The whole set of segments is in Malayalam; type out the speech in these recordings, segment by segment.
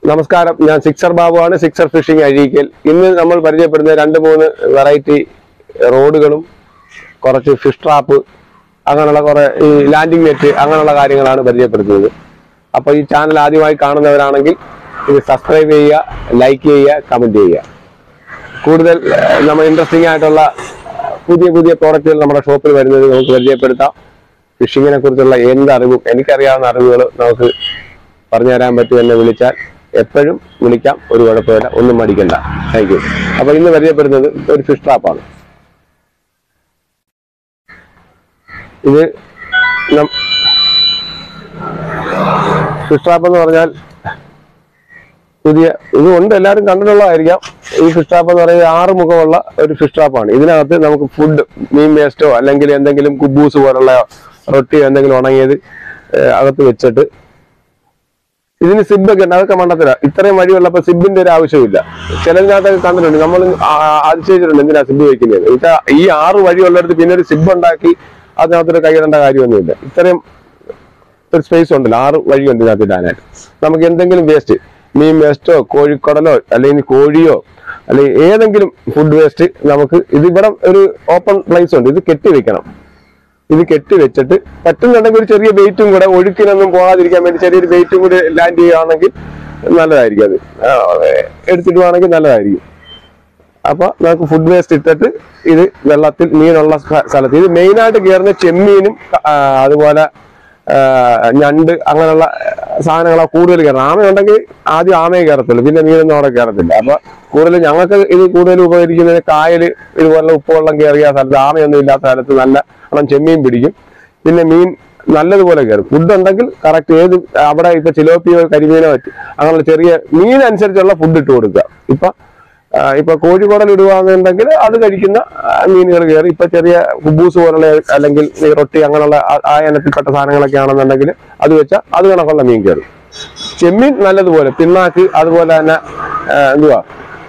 നമസ്കാരം ഞാൻ സിക്സർ ബാബുവാണ് സിക്സർ ഫിഷിംഗ് അഴീക്കൽ ഇന്ന് നമ്മൾ പരിചയപ്പെടുന്ന രണ്ട് മൂന്ന് വെറൈറ്റി റോഡുകളും കുറച്ച് ഫിഷ് ട്രാപ്പ് അങ്ങനെയുള്ള കുറെ ഈ ലാൻഡിംഗ് നെറ്റ് അങ്ങനെയുള്ള കാര്യങ്ങളാണ് പരിചയപ്പെടുത്തുന്നത് അപ്പോൾ ഈ ചാനൽ ആദ്യമായി കാണുന്നവരാണെങ്കിൽ ഇത് സബ്സ്ക്രൈബ് ചെയ്യുക ലൈക്ക് ചെയ്യുക കമന്റ് ചെയ്യുക കൂടുതൽ ഏഹ്, നമ്മൾ ഇൻട്രസ്റ്റിംഗ് ആയിട്ടുള്ള പുതിയ പുതിയ പ്രോഡക്റ്റുകൾ നമ്മുടെ ഷോപ്പിൽ വരുന്നത് നമുക്ക് പരിചയപ്പെടുത്താം ഫിഷിങ്ങിനെ കുറിച്ചുള്ള എന്ത് അറിവും എനിക്കറിയാവുന്ന അറിവുകൾ നമുക്ക് പറഞ്ഞു തരാൻ പറ്റും എന്നെ വിളിച്ചാൽ എപ്പോഴും വിളിക്കാം ഒരു കുഴപ്പമില്ല ഒന്നും മടിക്കണ്ട താങ്ക് യു അപ്പൊ ഇന്ന് പരിചയപ്പെടുന്നത് ഒരു ഫിഷ് ട്രാപ്പാണ് ഇത് ഫിഷ് ട്രാപ്പ് എന്ന് പറഞ്ഞാൽ പുതിയ ഇത് ഉണ്ട് എല്ലാവരും കണ്ടിട്ടുള്ളതായിരിക്കാം ഈ ഫിഷ് ട്രാപ്പ് എന്ന് പറയുന്നത് ആറ് മുഖമുള്ള ഒരു ഫിഷ് ട്രാപ്പാണ് ഇതിനകത്ത് നമുക്ക് ഫുഡ് മീൻ വേസ്റ്റോ അല്ലെങ്കിൽ എന്തെങ്കിലും കുബൂസ് പോലുള്ള റൊട്ടിയോ എന്തെങ്കിലും ഉണങ്ങിയത് ഏഹ്, അകത്ത് വെച്ചിട്ട് ഇതിന് സിബ് ഒക്കെ ഉണ്ട് അതൊക്കെ മണ്ടത്തില ഇത്രയും വഴിയുള്ളപ്പോ സിബിന്റെ ഒരു ആവശ്യമില്ല ചിലതിനകത്തൊക്കെ കണ്ടിട്ടുണ്ട് നമ്മൾ അതിശയിച്ചിട്ടുണ്ട് എന്തിനാ സിബ് വെക്കുന്നത് ഇത് ഈ ആറ് വഴിയുള്ളിടത്ത് പിന്നെ ഒരു സിബ് ഉണ്ടാക്കി അതിനകത്തൊരു കൈയിടേണ്ട കാര്യമൊന്നുമില്ല ഇത്രയും ഒരു സ്പേസ് ഉണ്ടല്ലോ ആറ് വഴിയുണ്ട് ഇതിനകത്ത് ഇടാനായിട്ട് നമുക്ക് എന്തെങ്കിലും വേസ്റ്റ് മീൻ വേസ്റ്റോ കോഴിക്കുടലോ അല്ലെങ്കിൽ കോഴിയോ അല്ലെങ്കിൽ ഏതെങ്കിലും ഫുഡ് വേസ്റ്റ് നമുക്ക് ഇത് ഇവിടെ ഒരു ഓപ്പൺ പ്ലേസ് ഉണ്ട് ഇത് കെട്ടി വെക്കണം ഇത് കെട്ടി വെച്ചിട്ട് പറ്റുന്നുണ്ടെങ്കിൽ ഒരു ചെറിയ വെയിറ്റും കൂടെ ഒഴുക്കിനൊന്നും പോകാതിരിക്കാൻ വേണ്ടി ചെറിയൊരു വെയിറ്റും കൂടി ലാൻഡ് ചെയ്യുകയാണെങ്കിൽ നല്ലതായിരിക്കും അത് ആ, എടുത്തിടുവാണെങ്കിൽ നല്ലതായിരിക്കും അപ്പൊ നമുക്ക് ഫുഡ് വേസ്റ്റ് ഇട്ടിട്ട് ഇത് വെള്ളത്തിൽ മീനുള്ള സ്ഥ- സ്ഥലത്ത് ഇത് മെയിനായിട്ട് കയറുന്ന ചെമ്മീനും ആ, അതുപോലെ ആ, ഞണ്ട് അങ്ങനെയുള്ള സാധനങ്ങളാണ് കൂടുതൽ കയറുന്നത് ആമയുണ്ടെങ്കിൽ ആദ്യം ആമയെ കയറത്തുള്ളൂ പിന്നെ മീനൊന്നും അവിടെ കയറത്തില്ല അപ്പൊ കൂടുതൽ ഞങ്ങൾക്ക് ഇത് കൂടുതൽ ഉപകരിക്കുന്നത് കായല് ഇതുപോലെ ഉപ്പുവെള്ളം കയറിയ സ്ഥലത്ത് ആമയൊന്നും ഇല്ലാത്ത സ്ഥലത്ത് നല്ല വണ്ണം ചെമ്മീൻ പിടിക്കും പിന്നെ മീൻ നല്ലതുപോലെ കയറും ഫുഡ് ഉണ്ടെങ്കിൽ കറക്റ്റ് ഏത് അവിടെ ഇപ്പൊ ചിലോപ്പിയോ കരിമീനോ പറ്റി അങ്ങനെയുള്ള ചെറിയ മീൻ അനുസരിച്ചുള്ള ഫുഡ് ഇട്ട് കൊടുക്കുക ഇപ്പൊ ആ, ഇപ്പൊ കോഴിക്കോടൽ ഇടുവാന്നുണ്ടെങ്കിൽ അത് കഴിക്കുന്ന മീനുകൾ കയറി ഇപ്പൊ ചെറിയ കുബൂസ് പോലുള്ള അല്ലെങ്കിൽ ഈ റൊട്ടി അങ്ങനെയുള്ള ആ- ആ ഇനത്തിൽപ്പെട്ട സാധനങ്ങളൊക്കെ ആണെന്നുണ്ടെങ്കിൽ അത് വെച്ചാൽ അത് കണക്കുള്ള മീൻ കയറും ചെമ്മീൻ നല്ലതുപോലെ പിണ്ണാക്ക് അതുപോലെ തന്നെ ആ, എന്തുവാ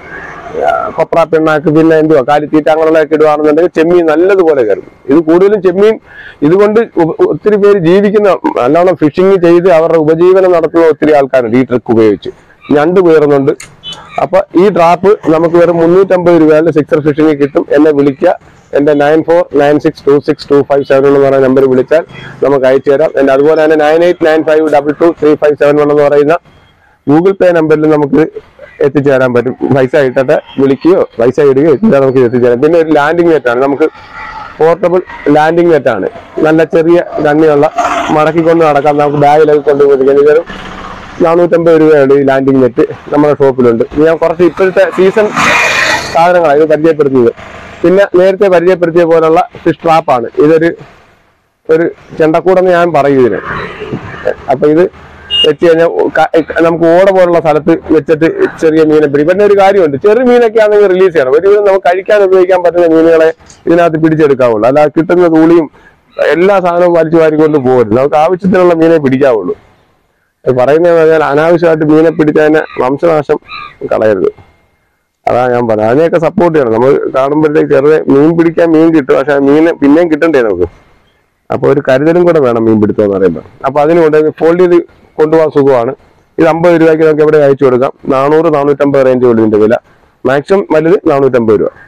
ആ, കൊപ്ര പിണ്ണാക്ക് പിന്നെ എന്തുവാ കാലിത്തീറ്റ അങ്ങനെയുള്ളതൊക്കെ ഇടുവാണെന്നുണ്ടെങ്കിൽ ചെമ്മീൻ നല്ലതുപോലെ കയറും ഇത് കൂടുതലും ചെമ്മീൻ ഇതുകൊണ്ട് ഉപ- ഒത്തിരി പേര് ജീവിക്കുന്ന നല്ലോണം ഫിഷിംഗ് ചെയ്ത് അവരുടെ ഉപജീവനം നടത്തുന്ന ഒത്തിരി ആൾക്കാരുണ്ട് ഈ ട്രിക്ക് ഉപയോഗിച്ച് ഞണ്ട് കയറുന്നുണ്ട് അപ്പൊ ഈ ട്രാപ്പ് നമുക്ക് വെറും മുന്നൂറ്റമ്പത് രൂപയുടെ സിക്സർ ഫിഷിംഗ് കിട്ടും എന്നെ വിളിക്കുക എന്റെ nine four nine six two six two five seven എന്ന് പറയുന്ന നമ്പർ വിളിച്ചാൽ നമുക്ക് അയച്ചു തരാം എന്റെ അതുപോലെ തന്നെ nine eight nine five double two three five seven one എന്ന് പറയുന്ന ഗൂഗിൾ പേ നമ്പറിൽ നമുക്ക് എത്തിച്ചു തരാൻ പറ്റും പൈസ ഇട്ടിട്ട് വിളിക്കുകയോ പൈസ ഇടുകയോ ചെയ്താൽ നമുക്ക് എത്തിച്ചു തരാം പിന്നെ ഒരു ലാൻഡിംഗ് നെറ്റാണ് നമുക്ക് പോർട്ടബിൾ ലാൻഡിംഗ് നെറ്റാണ് നല്ല ചെറിയ കണ്ണിയുള്ള മടക്കിക്കൊണ്ട് നടക്കാം നമുക്ക് ബാഗിലൊക്കെ കൊണ്ടുപോയിരിക്കാൻ ഇതൊരു നാനൂറ്റമ്പത് രൂപയാണ് ഈ ലാൻഡിംഗ് നെറ്റ് നമ്മുടെ ഷോപ്പിലുണ്ട് ഇത് ഞാൻ കുറച്ച് ഇപ്പോഴത്തെ സീസൺ സാധനങ്ങളാണ് ഇത് പരിചയപ്പെടുത്തിയത് പിന്നെ നേരത്തെ പരിചയപ്പെടുത്തിയ പോലുള്ള ഫിഷ് ട്രാപ്പാണ് ഇതൊരു ഒരു ചെണ്ടക്കൂടെന്ന് ഞാൻ പറയും ഇതിന് അപ്പൊ ഇത് വെച്ച് കഴിഞ്ഞാൽ ക- നമുക്ക് ഓട പോലുള്ള സ്ഥലത്ത് വെച്ചിട്ട് ചെറിയ മീനെ പിടി പിന്നെ ഒരു കാര്യമുണ്ട് ചെറിയ മീനൊക്കെ ആണെങ്കിൽ റിലീസ് ചെയ്യണം ഒരു വിധം നമുക്ക് കഴിക്കാൻ ഉപയോഗിക്കാൻ പറ്റുന്ന മീനുകളെ ഇതിനകത്ത് പിടിച്ചെടുക്കാവുള്ളൂ അല്ലാതെ കിട്ടുന്ന തൂളിയും എല്ലാ സാധനവും വലിച്ചു വാരിക്കൊണ്ട് പോകരുത് നമുക്ക് ആവശ്യത്തിനുള്ള മീനെ പിടിക്കാവുള്ളൂ അത് പറയുന്നത് പറഞ്ഞാൽ അനാവശ്യമായിട്ട് മീനെ പിടിച്ചതിനെ വംശനാശം കളയരുത് അതാ ഞാൻ പറഞ്ഞത് അതിനെയൊക്കെ സപ്പോർട്ട് ചെയ്യണം നമ്മൾ കാണുമ്പോഴത്തേക്ക് ചെറുതെ മീൻ പിടിക്കാൻ മീൻ കിട്ടും പക്ഷെ ആ മീനെ പിന്നെയും കിട്ടണ്ടേ നമുക്ക് അപ്പൊ ഒരു കരുതലും കൂടെ വേണം മീൻ പിടുത്തം എന്ന് പറയുമ്പോൾ അപ്പൊ അതിന് കൊണ്ട് ഫോൾഡ് ചെയ്ത് കൊണ്ടുപോകാൻ സുഖമാണ് ഇത് അമ്പത് രൂപയ്ക്ക് നമുക്ക് എവിടെ അയച്ചു കൊടുക്കാം നാനൂറ് നാനൂറ്റമ്പത് റേഞ്ച് ഉള്ളൂ ഇതിന്റെ വില മാക്സിമം വലുത് നാനൂറ്റമ്പത് രൂപ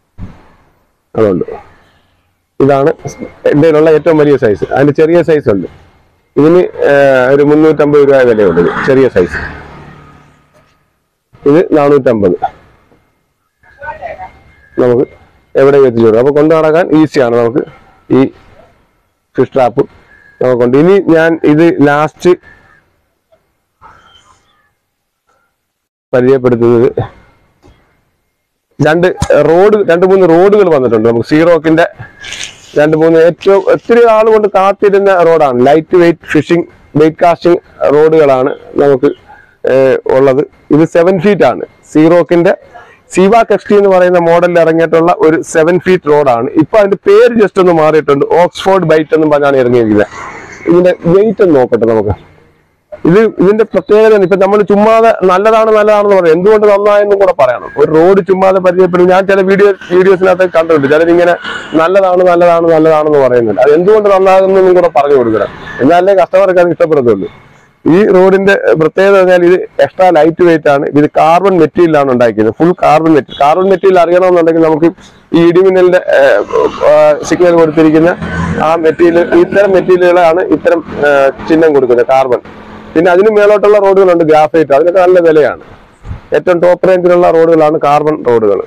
അതുകൊണ്ട് ഇതാണ് എൻ്റെ ഉള്ള ഏറ്റവും വലിയ സൈസ് അതിന്റെ ചെറിയ സൈസ് ഉണ്ട് ഇതിന് ഏർ, ഒരു മുന്നൂറ്റമ്പത് രൂപ വിലയുണ്ട് ഇത്, ചെറിയ സൈസ് ഇത് നാനൂറ്റമ്പത് നമുക്ക് എവിടെ എത്തിച്ചു കൊടുക്കാം അപ്പൊ കൊണ്ടു നടക്കാൻ ഈസിയാണ് നമുക്ക് ഈ ഫിഷ് ട്രാപ്പ് നമുക്കുണ്ട് ഇനി ഞാൻ ഇത് ലാസ്റ്റ് പരിചയപ്പെടുത്തുന്നത് രണ്ട് റോഡ് രണ്ട് മൂന്ന് റോഡുകൾ വന്നിട്ടുണ്ട് നമുക്ക് സീറോക്കിന്റെ രണ്ട് മൂന്ന് ഏറ്റവും ഒത്തിരി ആൾ കൊണ്ട് കാത്തിരുന്ന റോഡാണ് light weight fishing weight casting റോഡുകളാണ് നമുക്ക് ഏഹ്, ഉള്ളത് ഇത് സെവൻ ഫീറ്റ് ആണ് സീറോക്കിന്റെ സിവാക് എക്സ് എന്ന് പറയുന്ന മോഡലിൽ ഇറങ്ങിയിട്ടുള്ള ഒരു സെവൻ ഫീറ്റ് റോഡാണ് ഇപ്പൊ അതിന്റെ പേര് ജസ്റ്റ് ഒന്ന് മാറിയിട്ടുണ്ട് ഓക്സ്ഫോർഡ് ബൈറ്റ് എന്നും പറഞ്ഞാണ് ഇറങ്ങിയിരിക്കുന്നത് ഇതിന്റെ വെയിറ്റ് ഒന്ന് നോക്കട്ടെ നമുക്ക് ഇത് ഇതിന്റെ പ്രത്യേകത ഇപ്പൊ നമ്മൾ ചുമ്മാതെ നല്ലതാണ് നല്ലതാണെന്ന് പറയും എന്തുകൊണ്ട് നന്നായെന്നും കൂടെ പറയണം ഒരു റോഡ് ചുമ്മാതെ പരിചയപ്പെടും ഞാൻ ചില വീഡിയോ വീഡിയോസിനകത്ത് കണ്ടിട്ടുണ്ട് ചിലരിങ്ങനെ നല്ലതാണ് നല്ലതാണ് നല്ലതാണെന്ന് പറയുന്നുണ്ട് അത് എന്തുകൊണ്ട് നന്നാകുന്നെന്നും കൂടെ പറഞ്ഞു കൊടുക്കണം എന്നാലേ കസ്റ്റമർക്ക് അത് ഇഷ്ടപ്പെടത്തുള്ളൂ ഈ റോഡിന്റെ പ്രത്യേകത പറഞ്ഞാൽ ഇത് എക്സ്ട്രാ ലൈറ്റ് വെയിറ്റ് ആണ് ഇത് കാർബൺ മെറ്റീരിയലാണ് ഉണ്ടാക്കിയത് full carbon material carbon material അറിയണമെന്നുണ്ടെങ്കിൽ നമുക്ക് ഈ ഇടിമിന്നലിന്റെ സിഗ്നൽ കൊടുത്തിരിക്കുന്ന ആ മെറ്റീരിയൽ ഇത്തരം മെറ്റീരിയലുകളാണ് ഇത്തരം ആ, ചിഹ്നം കൊടുക്കുന്നത് കാർബൺ പിന്നെ അതിന് മേലോട്ടുള്ള റോഡുകളുണ്ട് ഗ്രാഫൈറ്റ് അതിനൊക്കെ നല്ല വിലയാണ് ഏറ്റവും ടോപ്പ് റേഞ്ചിലുള്ള റോഡുകളാണ് കാർബൺ റോഡുകൾ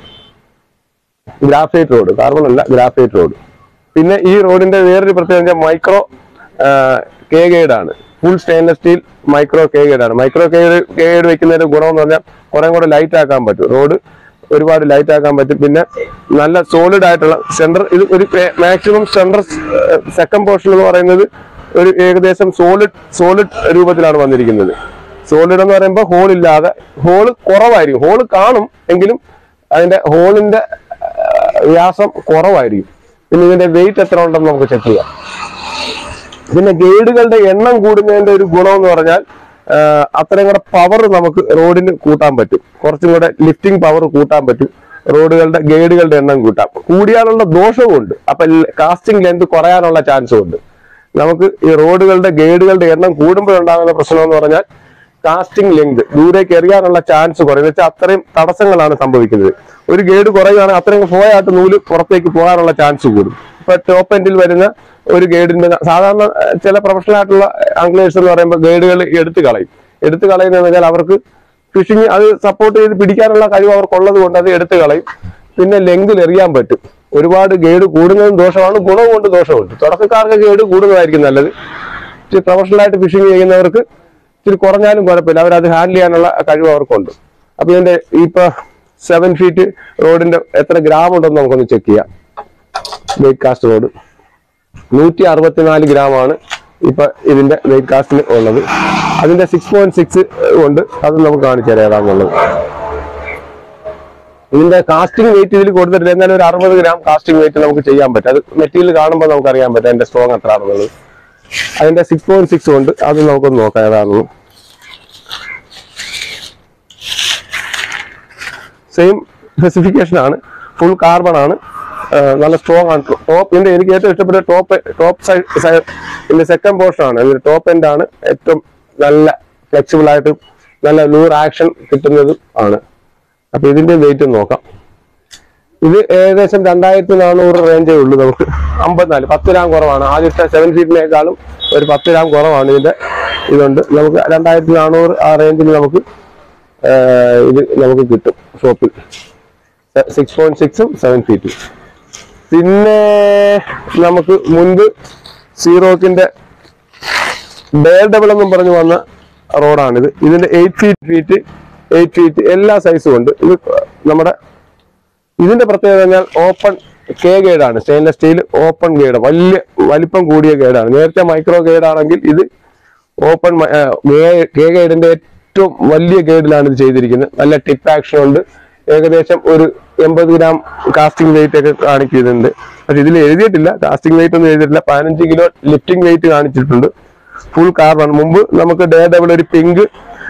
ഗ്രാഫൈറ്റ് റോഡ് കാർബൺ അല്ല ഗ്രാഫൈറ്റ് റോഡ് പിന്നെ ഈ റോഡിന്റെ വേറൊരു പ്രത്യേകത മൈക്രോ കെ ഗൈഡ് ആണ് full stainless steel micro K guide ആണ് മൈക്രോ കെ കെ ഗൈഡ് വെക്കുന്നതിന്റെ ഗുണം എന്ന് പറഞ്ഞാൽ കുറെ കൂടെ ലൈറ്റ് ആക്കാൻ പറ്റും റോഡ് ഒരുപാട് ലൈറ്റ് ആക്കാൻ പറ്റും പിന്നെ നല്ല സോളിഡ് ആയിട്ടുള്ള സെന്റർ ഇത് ഒരു മാക്സിമം സെന്റർ സെക്കൻഡ് പോർഷൻ എന്ന് പറയുന്നത് ഒരു ഏകദേശം സോളിഡ് സോളിഡ് രൂപത്തിലാണ് വന്നിരിക്കുന്നത് സോളിഡ് എന്ന് പറയുമ്പോൾ ഹോൾ ഇല്ലാതെ ഹോള് കുറവായിരിക്കും ഹോള് കാണും എങ്കിലും അതിന്റെ ഹോളിന്റെ വ്യാസം കുറവായിരിക്കും പിന്നെ ഇതിന്റെ വെയിറ്റ് എത്ര ഉണ്ടെന്ന് നമുക്ക് ചെക്ക് ചെയ്യാം പിന്നെ ഗൈഡുകളുടെ എണ്ണം കൂടുന്നതിന്റെ ഒരു ഗുണം എന്ന് പറഞ്ഞാൽ ആ, അത്രയും കൂടെ പവർ നമുക്ക് റോഡിന് കൂട്ടാൻ പറ്റും കുറച്ചും കൂടെ ലിഫ്റ്റിംഗ് പവർ കൂട്ടാൻ പറ്റും റോഡുകളുടെ ഗൈഡുകളുടെ എണ്ണം കൂട്ടാം കൂടിയാലുള്ള ദോഷവും ഉണ്ട് അപ്പൊ കാസ്റ്റിംഗ് ലെന്ത് കുറയാനുള്ള ചാൻസും ഉണ്ട് നമുക്ക് ഈ റോഡുകളുടെ ഗൈഡുകളുടെ എണ്ണം കൂടുമ്പോഴുണ്ടാകുന്ന പ്രശ്നം എന്ന് പറഞ്ഞാൽ കാസ്റ്റിംഗ് ലെങ്ത് ദൂരേക്ക് എറിയാനുള്ള ചാൻസ് കുറയും എന്ന് വെച്ചാൽ അത്രയും തടസ്സങ്ങളാണ് സംഭവിക്കുന്നത് ഒരു ഗൈഡ് കുറയുകയാണെങ്കിൽ അത്രയും പോയാട്ട് നൂല് പുറത്തേക്ക് പോകാനുള്ള ചാൻസ് കൂടും ഇപ്പൊ ടോപ്പ് എൻഡിൽ വരുന്ന ഒരു ഗൈഡിന്റെ സാധാരണ ഏഹ്, ചില പ്രൊഫഷണൽ ആയിട്ടുള്ള ആംഗ്ലേഴ്സ് എന്ന് പറയുമ്പോൾ ഗൈഡുകൾ എടുത്തു കളയും എടുത്തു കളയുന്നതെന്ന് വെച്ചാൽ അവർക്ക് ഫിഷിങ് അത് സപ്പോർട്ട് ചെയ്ത് പിടിക്കാനുള്ള കഴിവ് അവർക്കുള്ളത് കൊണ്ട് അത് എടുത്തു കളയും പിന്നെ ലെങ്കിൽ എറിയാൻ പറ്റും ഒരുപാട് ഗൈഡ് കൂടുന്നതും ദോഷമാണ് ഗുണവും കൊണ്ട് ദോഷമുണ്ട് തുടക്കക്കാർക്ക് ഗൈഡ് കൂടുന്നതായിരിക്കും നല്ലത് ഇച്ചിരി പ്രൊഫഷണൽ ആയിട്ട് ഫിഷിംഗ് ചെയ്യുന്നവർക്ക് ഇച്ചിരി കുറഞ്ഞാലും കുഴപ്പമില്ല അവരത് ഹാൻഡിൽ ചെയ്യാനുള്ള കഴിവ് അവർക്കുണ്ട് അപ്പൊ ഇതിന്റെ ഇപ്പൊ സെവൻ ഫീറ്റ് റോഡിന്റെ എത്ര ഗ്രാം ഉണ്ടെന്ന് നമുക്കൊന്ന് ചെക്ക് ചെയ്യാം വെയിറ്റ് കാസ്റ്റ് റോഡ് നൂറ്റി അറുപത്തിനാല് ഗ്രാം ആണ് ഇപ്പൊ ഇതിന്റെ വെയിറ്റ് കാസ്റ്റിന് ഉള്ളത് അതിന്റെ സിക്സ് പോയിന്റ് സിക്സ് ഉണ്ട് അത് നമുക്ക് കാണിച്ചു തരാം ഏതാണെന്നുള്ളത് ഇതിന്റെ കാസ്റ്റിംഗ് വെയിറ്റ് ഇതിൽ കൊടുത്തിട്ടില്ല എന്നാലും ഒരു അറുപത് ഗ്രാം കാസ്റ്റിംഗ് വെയിറ്റ് നമുക്ക് ചെയ്യാൻ പറ്റും അത് മെറ്റീരിയൽ കാണുമ്പോൾ നമുക്ക് അറിയാൻ പറ്റും അതിന്റെ സ്ട്രോങ് എത്ര ആണെന്നുള്ളത് അതിന്റെ സിക്സ് പോയിന്റ് സിക്സ് ഉണ്ട് അത് നമുക്കൊന്ന് നോക്കാം ഏതാണെന്ന് സെയിം സ്പെസിഫിക്കേഷൻ ആണ് ഫുൾ കാർബൺ ആണ് ആ, നല്ല സ്ട്രോങ് ആണ് ടോപ്പ് ഇതിന്റെ എനിക്ക് ഏറ്റവും ഇഷ്ടപ്പെട്ട ടോപ്പ് ടോപ്പ് സൈഡ് ഇതിന്റെ സെക്കൻഡ് പോർഷൻ ആണ് ഇതിന്റെ ടോപ്പ് എൻഡ് ആണ് ഏറ്റവും നല്ല ഫ്ലെക്സിബിൾ ആയിട്ട് നല്ല ലൂർ ആക്ഷൻ കിട്ടുന്നതും ആണ് അപ്പൊ ഇതിന്റെ വെയിറ്റ് നോക്കാം ഇത് ഏകദേശം രണ്ടായിരത്തി നാനൂറ് റേഞ്ചേ ഉള്ളൂ നമുക്ക് അമ്പത്തിനാല് പത്ത് ഗ്രാം കുറവാണ് ആദ്യത്തെ സെവൻ സീറ്റിനേക്കാളും ഒരു പത്ത് ഗ്രാം കുറവാണ് ഇതിന്റെ ഇതുണ്ട് നമുക്ക് രണ്ടായിരത്തി നാനൂറ് ആ റേഞ്ചിൽ നമുക്ക് ആ, ഇത് നമുക്ക് കിട്ടും ഷോപ്പിൽ സിക്സ് പോയിന്റ് സിക്സും സെവൻ ഫീറ്റും പിന്നെ നമുക്ക് മുൻപ് സീറോക്കിന്റെ ഡെയർ ഡബിൾ എന്നും പറഞ്ഞു വന്ന റോഡാണിത് ഇതിന്റെ eight feet feet eight feet എല്ലാ സൈസും ഉണ്ട് ഇത് നമ്മുടെ ഇതിന്റെ പ്രത്യേകത പറഞ്ഞാൽ ഓപ്പൺ കെ ഗൈഡാണ് സ്റ്റെയിൻലെസ് സ്റ്റീൽ ഓപ്പൺ ഗൈഡ് വലിയ വലിപ്പം കൂടിയ ഗൈഡാണ് നേരത്തെ മൈക്രോ ഗൈഡ് ആണെങ്കിൽ ഇത് ഓപ്പൺ കെ ഗൈഡിന്റെ ഏറ്റവും വലിയ ഗൈഡിലാണ് ഇത് ചെയ്തിരിക്കുന്നത് നല്ല ടിപ്പ് ആക്ഷൻ ഉണ്ട് ഏകദേശം ഒരു എൺപത് ഗ്രാം കാസ്റ്റിംഗ് വെയിറ്റ് ഒക്കെ കാണിക്കുന്നുണ്ട് പക്ഷെ ഇതിൽ എഴുതിയിട്ടില്ല കാസ്റ്റിംഗ് വെയിറ്റ് ഒന്നും എഴുതിയിട്ടില്ല പതിനഞ്ച് കിലോ ലിഫ്റ്റിംഗ് വെയിറ്റ് കാണിച്ചിട്ടുണ്ട് ഫുൾ കാർബൺ മുമ്പ് നമുക്ക് ഡേ ഡബിൾ ഒരു പിങ്ക്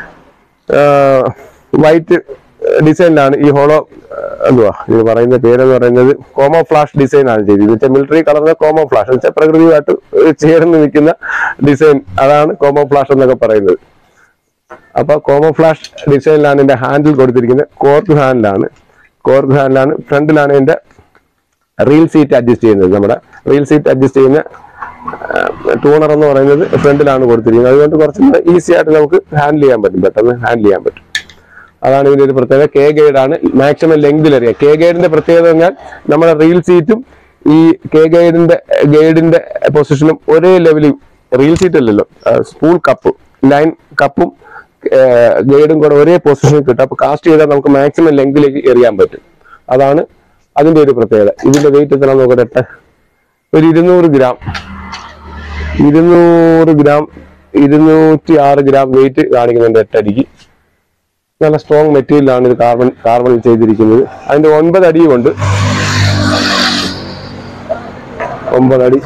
വൈറ്റ് ഡിസൈനിലാണ് ഈ ഹോളോ എന്തുവാ ഇത് പറയുന്ന പേരെന്ന് പറയുന്നത് കോമോ ഫ്ലാഷ് ഡിസൈൻ ആണ് ചെയ്തത് എന്ന് വെച്ചാൽ മിലിറ്ററി കളറിലെ കോമോ ഫ്ലാഷ് എന്ന് വെച്ചാൽ പ്രകൃതിയുമായിട്ട് ചേർന്ന് നിൽക്കുന്ന ഡിസൈൻ അതാണ് കോമോ ഫ്ലാഷ് എന്നൊക്കെ പറയുന്നത് അപ്പൊ കോമോ ഫ്ലാഷ് ഡിസൈനിലാണ് ഇതിന്റെ ഹാൻഡിൽ കൊടുത്തിരിക്കുന്നത് കോർക്ക് ഹാൻഡിലാണ് കോർക്ക് ഹാൻഡിലാണ് ഫ്രണ്ടിലാണ് ഇതിന്റെ റീൽ സീറ്റ് അഡ്ജസ്റ്റ് ചെയ്യുന്നത് നമ്മുടെ റീൽ സീറ്റ് അഡ്ജസ്റ്റ് ചെയ്യുന്ന ടൂണർ എന്ന് പറയുന്നത് ഫ്രണ്ടിലാണ് കൊടുത്തിരിക്കുന്നത് അതുകൊണ്ട് കുറച്ചും കൂടെ ഈസി ആയിട്ട് നമുക്ക് ഹാൻഡിൽ ചെയ്യാൻ പറ്റും പെട്ടെന്ന് ഹാൻഡിൽ ചെയ്യാൻ പറ്റും അതാണ് ഇതിന്റെ ഒരു പ്രത്യേകത കെ ഗൈഡ് ആണ് മാക്സിമം ലെങ്തിൽ അറിയാം കെ ഗൈഡിന്റെ പ്രത്യേകത പറഞ്ഞാൽ നമ്മുടെ റീൽ സീറ്റും ഈ കെ ഗൈഡിന്റെ ഗൈഡിന്റെ പൊസിഷനും ഒരേ ലെവലിൽ റീൽ സീറ്റ് അല്ലല്ലോ സ്പൂൾ കപ്പ് ലൈൻ കപ്പും ഗൈഡും കൂടെ ഒരേ പൊസിഷനിൽ കിട്ടും അപ്പൊ കാസ്റ്റ് ചെയ്താൽ നമുക്ക് മാക്സിമം ലെങ്തിലേക്ക് എറിയാൻ പറ്റും അതാണ് അതിന്റെ ഒരു പ്രത്യേകത ഇതിന്റെ വെയിറ്റ് എത്ര നോക്കട്ടെ ഒരു ഇരുന്നൂറ് ഗ്രാം ഇരുന്നൂറ് ഗ്രാം ഇരുന്നൂറ്റി ആറ് ഗ്രാം വെയിറ്റ് കാണിക്കുന്നുണ്ട് എട്ടടിക്ക് നല്ല സ്ട്രോങ് മെറ്റീരിയലാണ് ഇത് കാർബൺ കാർബണിൽ ചെയ്തിരിക്കുന്നത് അതിന്റെ ഒൻപത് അടിയും ഉണ്ട് ഒമ്പത് അടി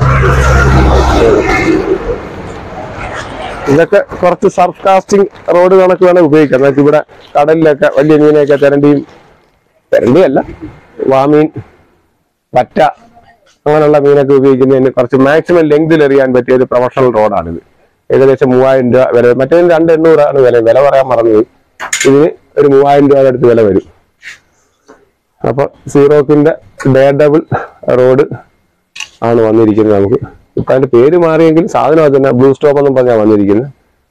ഇതൊക്കെ കുറച്ച് സർഫ് കാസ്റ്റിംഗ് റോഡ് കണക്ക് വേണേൽ ഉപയോഗിക്കാം എന്നുവെച്ചാൽ ഇവിടെ കടലിലൊക്കെ വലിയ മീനെയൊക്കെ തെരണ്ടിയും തെരണ്ടിയല്ല വാമീൻ പറ്റ അങ്ങനെയുള്ള മീനൊക്കെ ഉപയോഗിക്കുന്നതിന് കുറച്ച് മാക്സിമം ലെങ്തിൽ എറിയാൻ പറ്റിയ ഒരു പ്രൊഫഷണൽ റോഡാണിത് ഏകദേശം മൂവായിരം രൂപ വില മറ്റേതിന് രണ്ട് എണ്ണൂറാണ് വില വില പറയാൻ മറന്നുപോയി ഇതിന് ഒരു മൂവായിരം രൂപയുടെ അടുത്ത് വില വരും അപ്പൊ സീറോക്കിന്റെ ഡേ ഡബിൾ റോഡ് ആണ് വന്നിരിക്കുന്നത് നമുക്ക് ഇപ്പൊ അതിന്റെ പേര് മാറിയെങ്കിൽ സാധനം അത് തന്നെ ബ്ലൂ സ്റ്റോപ്പ് എന്നും പറഞ്ഞാൽ വന്നിരിക്കുന്നത്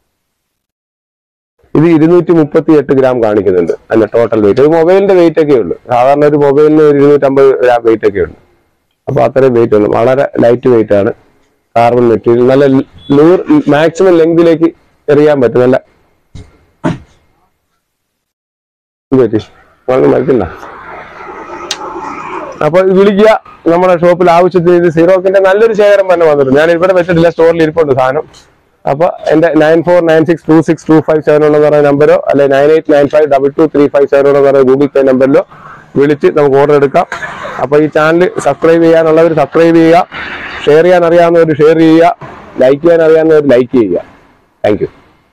ഇത് ഇരുന്നൂറ്റി മുപ്പത്തി എട്ട് ഗ്രാം കാണിക്കുന്നുണ്ട് അതിന്റെ ടോട്ടൽ വെയിറ്റ് ഒരു മൊബൈലിന്റെ വെയിറ്റ് ഒക്കെ ഉള്ളു സാധാരണ ഒരു മൊബൈലിന് ഒരു ഇരുന്നൂറ്റമ്പത് ഗ്രാം വെയിറ്റ് ഒക്കെ ഉണ്ട് അപ്പൊ അത്രയും വെയിറ്റ് ഉള്ളു വളരെ ലൈറ്റ് വെയിറ്റ് ആണ് കാർബൺ മെറ്റീരിയൽ നല്ല ലൂർ മാക്സിമം ലെങ്തിലേക്ക് എറിയാൻ പറ്റും നല്ല ഇത് പറ്റി വളരെ മരിക്കണ്ട അപ്പൊ ഇത് വിളിക്കുക നമ്മുടെ ഷോപ്പിൽ ആവശ്യത്തിന് ഇത് സീറോക്കിന്റെ നല്ലൊരു ശേഖരം തന്നെ വന്നിട്ടുണ്ട് ഞാൻ ഇവിടെ വെച്ചിട്ടില്ല സ്റ്റോറിൽ ഇരിപ്പുണ്ട് സാധനം അപ്പൊ എന്റെ nine four nine six two six two five seven എന്ന് പറയുന്ന നമ്പരോ അല്ലെ nine eight nine five double two three five seven എന്ന് പറയുന്ന ഗൂഗിൾ പേ നമ്പറിലോ വിളിച്ച് നമുക്ക് ഓർഡർ എടുക്കാം അപ്പൊ ഈ ചാനൽ സബ്സ്ക്രൈബ് ചെയ്യാനുള്ളവർ സബ്സ്ക്രൈബ് ചെയ്യുക ഷെയർ ചെയ്യാൻ അറിയാവുന്നവർ ഷെയർ ചെയ്യുക ലൈക്ക് ചെയ്യാൻ അറിയാവുന്നവർ ലൈക്ക് ചെയ്യുക താങ്ക് യു